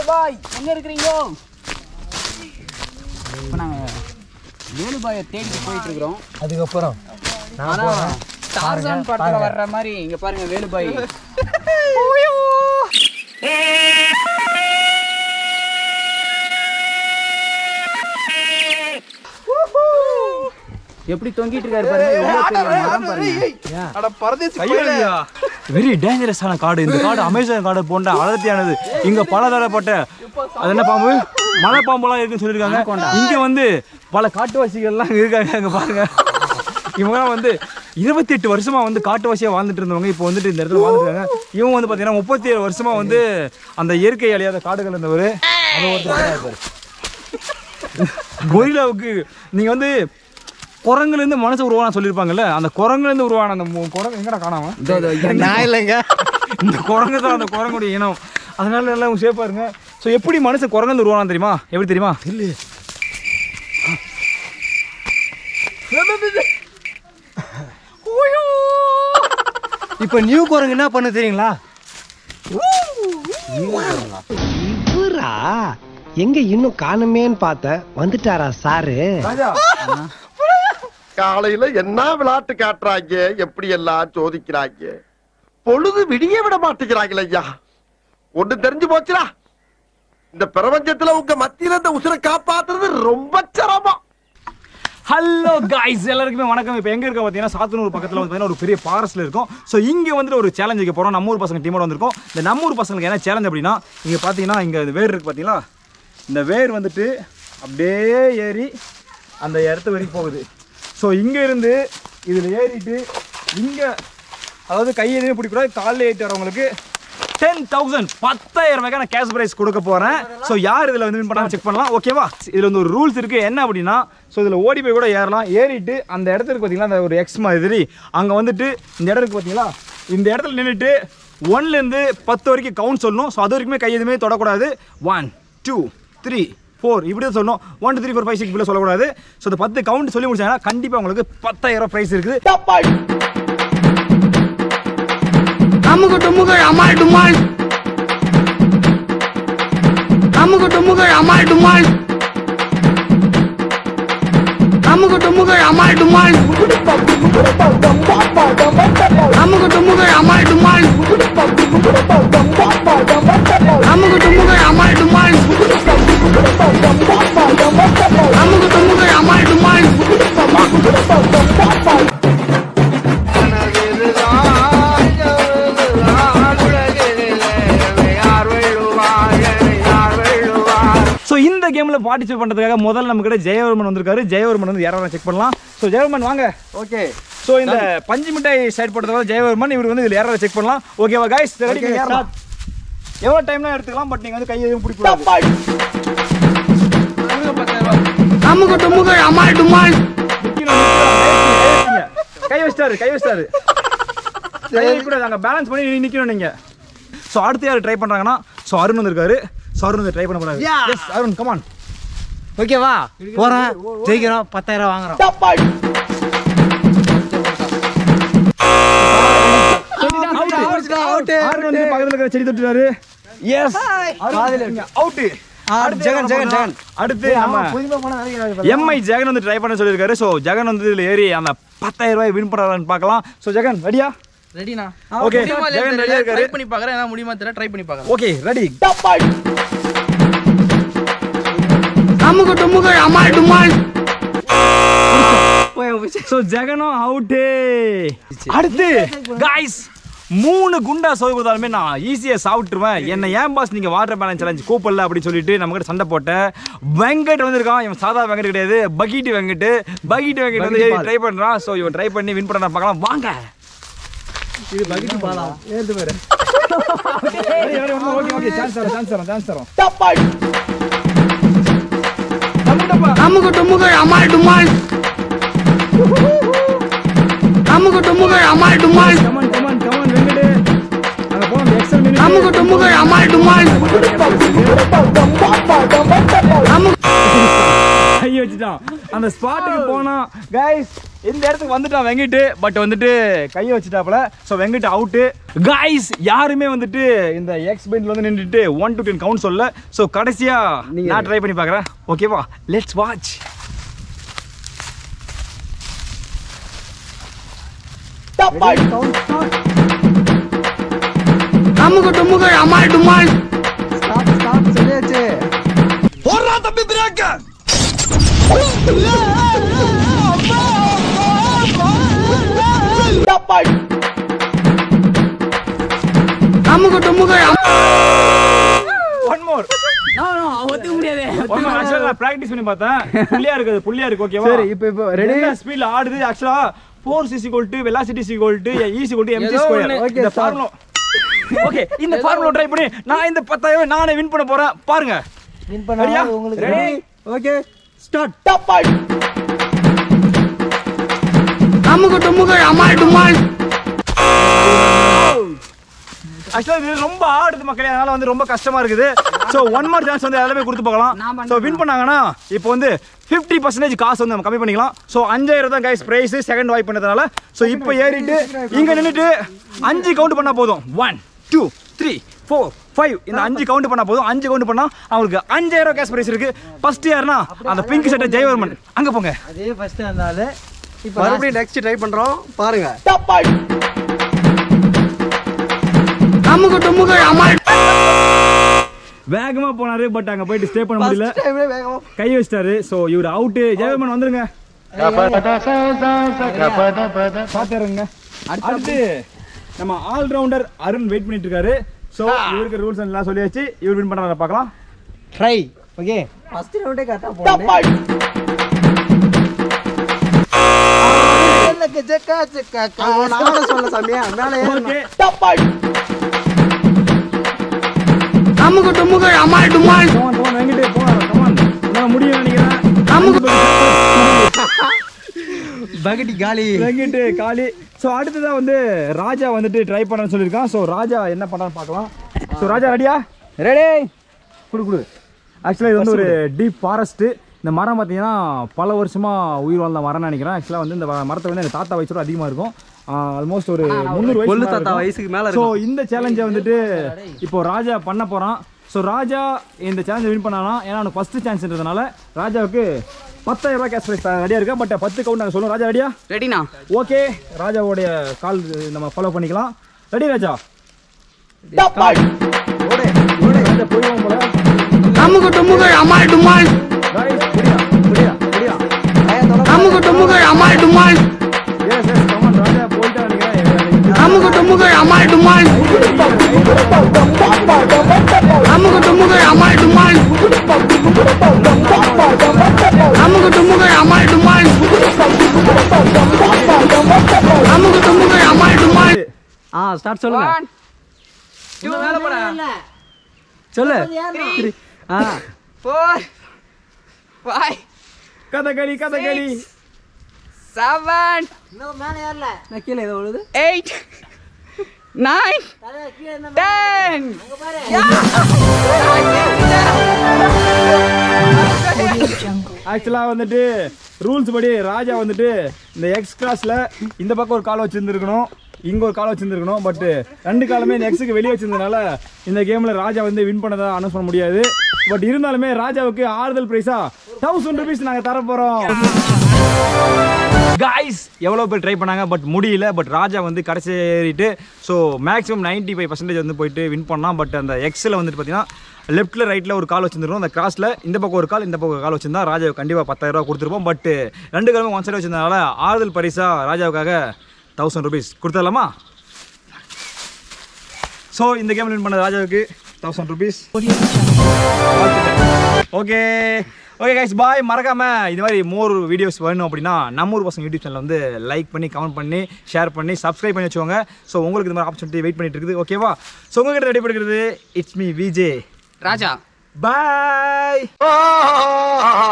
பாய் எங்க இருக்கிறீங்க இப்போ நாங்க வேலுபாயை தேடிட்டு போயிட்டு இருக்கிறோம் அதுக்கப்புறம் ஆனா டார்சான் படத்துல வர்ற மாதிரி இங்க பாருங்க வேலுபாய் எப்படி தொங்கிட்டு இருக்காரு பாருங்க எவ்வளவு பெரிய மரம் பாருங்க அட பரதேசி வெரி டேஞ்சரஸான காடு இந்த காடு அமேசான் காடு போன்ற அடர்த்தியானது இங்க பல தரப்பட்ட அது என்ன பாம்பு மலை பாம்புலாம் இருக்குன்னு சொல்லியிருக்காங்க இங்க வந்து பல காட்டுவாசிகள்லாம் இருக்காங்க அங்க பாருங்க இவங்கலாம் வந்து இருபத்தி எட்டு வருஷமா வந்து காட்டுவாசியா வாழ்ந்துட்டு இருந்தவங்க இப்போ வந்துட்டு இந்த இடத்துல வாழ்ந்துருக்காங்க இவங்க வந்து பாத்தீங்கன்னா முப்பத்தி ஏழு வருஷமா வந்து அந்த இயற்கை அழியாத காடுகள் இருந்தவர் அது ஒருத்தர் இருப்பாரு கொரிலாவுக்கு நீங்க வந்து குரங்குல இருந்து மனசு உருவான சொல்லியிருப்பாங்கல்ல அந்த குரங்குல இருந்து உருவான அந்த மு- குரங்கு எங்கடா காணாம நான் இல்லைங்க இந்த குரங்கு தான் அந்த குரங்குடைய இனம் அதனால எல்லாம் சேஃபாக இருங்க ஸோ எப்படி மனுஷன் குரங்கு உருவானா தெரியுமா எப்படி தெரியுமா இல்லையே இப்போ நியூ குரங்கு என்ன பண்ண தெரியுங்களா இவரா எங்க இன்னும் காணுமேன்னு பார்த்தேன் வந்துட்டாரா சாரு காலையில என்ன விளையாட்டு காட்டுறாங்க எப்படி எல்லாம் சோதிக்கிறாங்க பொழுது விடிய விட மாட்டேங்கிறாங்களே ஐயா ஒண்ணு தெரிஞ்சு போச்சுடா இந்த பிரபஞ்சத்துல உங்க மத்தியில இந்த உசுரை காப்பாத்துறது ரொம்ப சிரமம் ஹலோ காய்ஸ் எல்லாருக்குமே வணக்கம் இப்போ எங்க இருக்க பார்த்தீங்கன்னா சாத்தனூர் பக்கத்தில் வந்து பார்த்தீங்கன்னா ஒரு பெரிய ஃபாரஸ்ட்ல இருக்கும் ஸோ இங்கே வந்துட்டு ஒரு சேலஞ்ச் வைக்க போகிறோம் நம்ம ஊர் பசங்க டீமோட வந்திருக்கோம் இந்த நம்ம ஊர் பசங்களுக்கு என்ன சேலஞ்ச் அப்படின்னா இங்கே பார்த்தீங்கன்னா இங்கே இந்த வேர் இருக்கு பார்த்தீங்களா இந்த வேர் வந்துட்டு அப்படியே ஏறி அந்த இடத்து வரைக்கும் போகுது ஸோ இங்கே இருந்து இதில் ஏறிட்டு இங்கே அதாவது கை எதுவுமே பிடிக்கூடாது காலில் ஏற்றி வரவங்களுக்கு டென் தௌசண்ட் பத்தாயிரம் ரூபாய்க்கு நான் கேஷ் ப்ரைஸ் கொடுக்க போகிறேன் ஸோ யார் இதில் வந்து வின் பண்ணாலும் செக் பண்ணலாம் ஓகேவா இதில் வந்து ஒரு ரூல்ஸ் இருக்குது என்ன அப்படின்னா ஸோ இதில் ஓடி போய் கூட ஏறலாம் ஏறிட்டு அந்த இடத்துக்கு பார்த்தீங்களா அந்த ஒரு எக்ஸ் மாதிரி அங்கே வந்துட்டு இந்த இடம் இருக்கு பார்த்தீங்களா இந்த இடத்துல நின்றுட்டு ஒன்லேருந்து பத்து வரைக்கும் கவுண்ட் சொல்லணும் ஸோ அது வரைக்குமே கை எதுவுமே தொடக்கூடாது ஒன் டூ த்ரீ ஃபோர் இப்படி தான் சொல்லணும் one two three four five six இப்படி சொல்லக்கூடாது ஸோ இந்த பத்து கவுண்ட் சொல்லி முடிச்சாங்கன்னா கண்டிப்பாக உங்களுக்கு பத்தாயிரம் ப்ரைஸ் இருக்குது அமுகு டுமுகு அமால் டுமால் அமுகு டுமுகு அமால் டுமால் அமுகு டுமுகு அமால் டுமால் அமுகு டுமுகு அமால் டுமால் அமுகு டுமுகு அமால் டுமால் அமுகு டுமுகு அமால் டுமால் ஸோ இந்த கேமில் பார்ட்டிசிபேட் பண்ணுறதுக்காக முதல்ல நம்ம கிட்ட ஜெயவர்மன் வந்திருக்காரு ஜெயவர்மன் வந்து யாராவது செக் பண்ணலாம் ஸோ ஜெயவர்மன் வாங்க ஓகே ஸோ இந்த பஞ்சு மிட்டாய் சைட் போடுறதுக்காக ஜெயவர்மன் இவர் வந்து இதில் யாராவது செக் பண்ணலாம் ஓகேவா கைஸ் ரெடி Okay, ஏறலாம் எவ்வளோ டைம்லாம் எடுத்துக்கலாம் பட் நீங்கள் வந்து கையை எதுவும் பிடிக்கூடாது அமுகு டுமுகு அமால் டுமால் நிக்கணும், நிக்கணும், நிக்கணும். கை வச்சிட்டாரு கை வச்சிட்டாரு கை வைக்கக்கூடாது அங்கே பேலன்ஸ் பண்ணி நீ நிற்கணும் நீங்கள் ஸோ அடுத்து யார் ட்ரை பண்ணுறாங்கன்னா ஸோ அருண் வந்திருக்காரு ஸோ அருண் வந்து ட்ரை பண்ண போறாரு Yeah. எஸ் அருண் கமான் ஓகேவா போறேன் ஜெயிக்கிறோம் பத்தாயிரம் வாங்குறோம் அருண் வந்து பக்கத்தில் இருக்கிற செடி தொட்டுறாரு எஸ் அவுட்டு ஜெகன் ஜெகன் ஜெகன் அடுத்து நம்ம எம்ஐ ஜெகன் வந்து ட்ரை பண்ண சொல்லியிருக்காரு ஸோ ஜெகன் வந்து இதில் ஏறி அந்த பத்தாயிரம் ரூபாய் வின் பண்ணுறான்னு பார்க்கலாம் ஸோ ஜெகன் ரெடியா ரெடினா ஓகே ஜெகன் ரெடியா இருக்காரு ட்ரை பண்ணி பார்க்கறேன் என்ன முடியுமா தெரியல ட்ரை பண்ணி பார்க்கறேன் ஓகே ரெடி அமுகு டுமுகு அமால் டுமால் ஸோ ஜெகனும் அவுட்டு அடுத்து காய்ஸ் மூணு குண்டா சோறு கொடுத்தாலுமே நான் ஈஸியாக சாப்பிட்டுருவேன் என்ன ஏன் பாஸ் நீங்கள் வாட்டர் பேலன்ஸ் சேலஞ்ச் கூப்பிடல அப்படின்னு சொல்லிட்டு நம்ம கிட்ட சண்டை போட்டேன் வெங்கட் வந்திருக்கான் இவன் சாதா வெங்கட் கிடையாது பகீட்டு வெங்கட் பகீட்டு வெங்கட் வந்து ட்ரை பண்ணுறான் ஸோ இவன் ட்ரை பண்ணி வின் பண்ண பார்க்கலாம் வாங்க இது பகீட்டு பாலாம் ஏது பேரு ஓகே ஓகே சான்ஸ் தரோம் சான்ஸ் தரோம் சான்ஸ் தரோம் அமுகு டுமுகு அமால் டுமால் அமுகு டுமுகு அமால் டுமால் கமான் கமான் கமான் வெங்கட் அங்கே போனோம் எக்ஸல் மினி அமுகு டுமுகு அமால் டுமால் அமுகு கை வச்சுட்டான் அந்த ஸ்பாட்டுக்கு போனா கைஸ் இந்த இடத்துக்கு வந்துட்டான் வெங்கிட்டு பட் வந்துட்டு கையை வச்சுட்டாப்புல ஸோ வெங்கிட்டு அவுட்டு காய்ஸ் யாருமே வந்துட்டு இந்த எக்ஸ் பெஞ்சில் வந்து நின்றுட்டு ஒன் டு டென் கவுண்ட் சொல்ல ஸோ கடைசியாக நான் ட்ரை பண்ணி பார்க்குறேன் ஓகேவா லெட்ஸ் வாட்ச் அமுக்கு டுமுக்கு அமால் டுமால் ஸ்டாப் ஸ்டாப் சொல்லியாச்சு போடுறா தம்பி பிரேக்க அமுக்கு டுமுக்கு ஒன் மோர் நோ நோ ஒத்துக்க முடியாது ஒன் மோர் ஆக்சுவலாக நான் ப்ராக்டிஸ் பண்ணி பார்த்தேன் புள்ளியா இருக்குது புள்ளியா இருக்கு ஓகேவா சரி இப்போ இப்போ ரெடி ரெடி ஸ்பீட்ல ஆடுது actually force is equal to velocity is equal to E is equal to MG ஏதோ ஸ்கொயர் ஒண்ணு. Okay, இந்த start. ஃபார்முலா ஓகே இந்த ஃபார்முலா ட்ரை பண்ணி நான் இந்த 10000 நானே வின் பண்ண போறேன் பாருங்க வின் Ready-யா? பண்ணா உங்களுக்கு Ready? ரெடி ஓகே ஸ்டார்ட் அமுக்கு டுமுக்கு அமால் டுமால் ஆக்சுவலா இது ரொம்ப ஆடுது மக்களே அதனால வந்து ரொம்ப கஷ்டமா இருக்குது சோ ஒன் மார் சான்ஸ் வந்து எல்லாமே கொடுத்து நான் பார்க்கலாம் பண்றேன். சோ வின் பண்ணாங்கன்னா இப்போ வந்து 50% பர்சன்டேஜ் காசு வந்து நம்ம கம்மி பண்ணிக்கலாம் ஸோ அஞ்சாயிரம் தான் கைஸ் பிரைஸ் செகண்ட் வாய்ப்பு பண்ணதுனால ஸோ இப்போ ஏறிட்டு இங்க நின்றுட்டு அஞ்சு கவுண்ட் பண்ணா போதும் one two three four five இந்த அஞ்சு கவுண்ட் பண்ணா போதும் அஞ்சு கவுண்ட் பண்ணா அவங்களுக்கு அஞ்சாயிரம் கேஷ் பிரைஸ் இருக்கு ஃபர்ஸ்ட் யாருன்னா அந்த பிங்க் சட்டை ஜெயவர்மன் அங்க போங்க அதே ஃபர்ஸ்ட் இருந்தாலே இப்போ மறுபடியும் நெக்ஸ்ட் ட்ரை பண்றோம் பாருங்க அமுக்கு டுமுக்கு அமால் வேகமா போனாரு பட் அங்க போயிட்டு ஸ்டே பண்ண முடியல டைம்ல வேகமா கை வச்சிட்டாரு ஸோ இவர் அவுட்டு ஜெயவர்மன் வந்துருங்க பாத்துருங்க அடுத்து நம்ம ஆல்ரவுண்டர் அருண் வெயிட் பண்ணிட்டு இருக்காரு சோ இவருக்கு ரூல்ஸ் எல்லாம் சொல்லியாச்சு இவர் வின் பண்றாரு பார்க்கலாம் ட்ரை ஓகே ஃபர்ஸ்ட் ரவுண்டே கரெக்டா போடுங்க ஜெக்கா ஜெக்கா நானும் சொல்ல சாமியா மேலே ஏறணும். ஓகே அமுக்கு டுமுக்கு அமால் டுமால் கமான் கமான் வெங்கிட்டு போலாம் கமான் நான் முடியும் நினைக்கிறேன் அமுக்கு பகடி காலி வெங்கிட்டு காலி சோ அடுத்ததா வந்து ராஜா வந்துட்டு ட்ரை பண்ணணும்னு சொல்லியிருக்கான் சோ ராஜா என்ன பண்றான்னு பார்க்கலாம் சோ ராஜா ரெடியா ரெடி குடு குடு ஆக்சுவலாக இது வந்து ஒரு டீப் ஃபாரஸ்ட்டு இந்த மரம் பார்த்தீங்கன்னா பல வருஷமா உயிர் வாழ்ந்த மரம்னு நினைக்கிறேன் ஆக்சுவலாக வந்து இந்த வ- மரத்தை வந்து எங்கள் தாத்தா வயசோட அதிகமாக இருக்கும் ஆல்மோஸ்ட் ஒரு முந்நூறு கொள்ளு வயசு தாத்தா வயசுக்கு மேல ஸோ இருக்கும் இந்த சேலஞ்சை வந்துட்டு இப்போ ராஜா பண்ண போகிறான் ஸோ ராஜா இந்த சேலஞ்சை வின் பண்ணானா ஏன்னா அவனுக்கு ஃபஸ்ட்டு சான்ஸ்ன்றதுனால ராஜாவுக்கு பத்தாயிரம் ரூபாய் கேஷ் ப்ரைஸ் ரெடியாக இருக்கா பட் பத்து கவுண்ட் நாங்கள் சொல்லுவோம் ராஜா ரெடியா ரெடினா ஓகே ராஜாவோடைய கால் நம்ம ஃபாலோ பண்ணிக்கலாம் ரெடி ராஜா ராஜா போயிடுவோம் போல அமுக்கு டுமுக்கு அமால் டுமால் Guys, புரியா புரியா புரியா அமுக்கு டுமுக்கு அமால் டுமால் எஸ் எஸ் கமான் ராஜா போயிட்டா நினைக்கிறேன் அமுக்கு டுமுக்கு அமால் டுமால் அமுக்கு டுமுக்கு அமால் டுமால் அமுக்கு டுமுக்கு அமால் டுமால் அமுக்கு டுமுக்கு அமால் டுமால் ஆ ஸ்டார்ட் சொல்லுங்க ஒன் டூ மேல போடா சொல்லு த்ரீ ஆ four five Kathakali Kathakali seven நான் கீழே ஏதோ விழுது எயிட் நைன் டென் ஆக்சுவலாக வந்துட்டு ரூல்ஸ் படி ராஜா வந்துட்டு இந்த எக்ஸ் கிளாஸில் இந்த பக்கம் ஒரு கால் வச்சுருந்துருக்கணும் இங்கே ஒரு கால் வச்சுருந்துருக்கணும் பட் ரெண்டு காலுமே இந்த எக்ஸுக்கு வெளியே வச்சிருந்தனால இந்த கேமில் ராஜா வந்து வின் பண்ணதா அனௌன்ஸ் பண்ண முடியாது பட் இருந்தாலுமே ராஜாவுக்கு ஆறுதல் ப்ரைஸா தௌசண்ட் ருபீஸ் நாங்கள் தர போகிறோம் காய்ஸ் எவ்வளோ பேர் ட்ரை பண்ணாங்க பட் முடியல பட் ராஜா வந்து கடைசி ஏறிட்டு so maximum ninety five percentage வந்து போயிட்டு வின் பண்ணான் பட் அந்த எக்ஸில் வந்துட்டு பார்த்தீங்கன்னா லெஃப்ட்டில் ரைட்டில் ஒரு கால் வச்சிருந்தோம் அந்த கிராஸில் இந்த பக்கம் ஒரு கால் இந்த பக்கம் ஒரு கால் வச்சிருந்தா ராஜாவுக்கு கண்டிப்பாக பத்தாயிரரூபா கொடுத்துருப்போம் பட் ரெண்டு காலமும் ஒன் சைடு வச்சிருந்தனால ஆறுதல் பரிசாக ராஜாவுக்காக தௌசண்ட் ருபீஸ் கொடுத்துடலாமா ஸோ இந்த கேம் வின் பண்ண ராஜாவுக்கு thousand rupees okay okay guys bye மறக்காம இது மாதிரி மோர் வீடியோஸ் வேணும் அப்படின்னா நம்ம ஊர் பசங்க யூடியூப் சேனல் வந்து லைக் பண்ணி கமெண்ட் பண்ணி ஷேர் பண்ணி சப்ஸ்கிரைப் பண்ணி வச்சுக்கோங்க ஸோ உங்களுக்கு இந்த மாதிரி ஆப்பர்ச்சுனிட்டி வெயிட் பண்ணிட்டு இருக்குது ஓகேவா ஸோ உங்ககிட்ட ரெடி பண்ணிக்கிறது it's me VJ Raja bye ah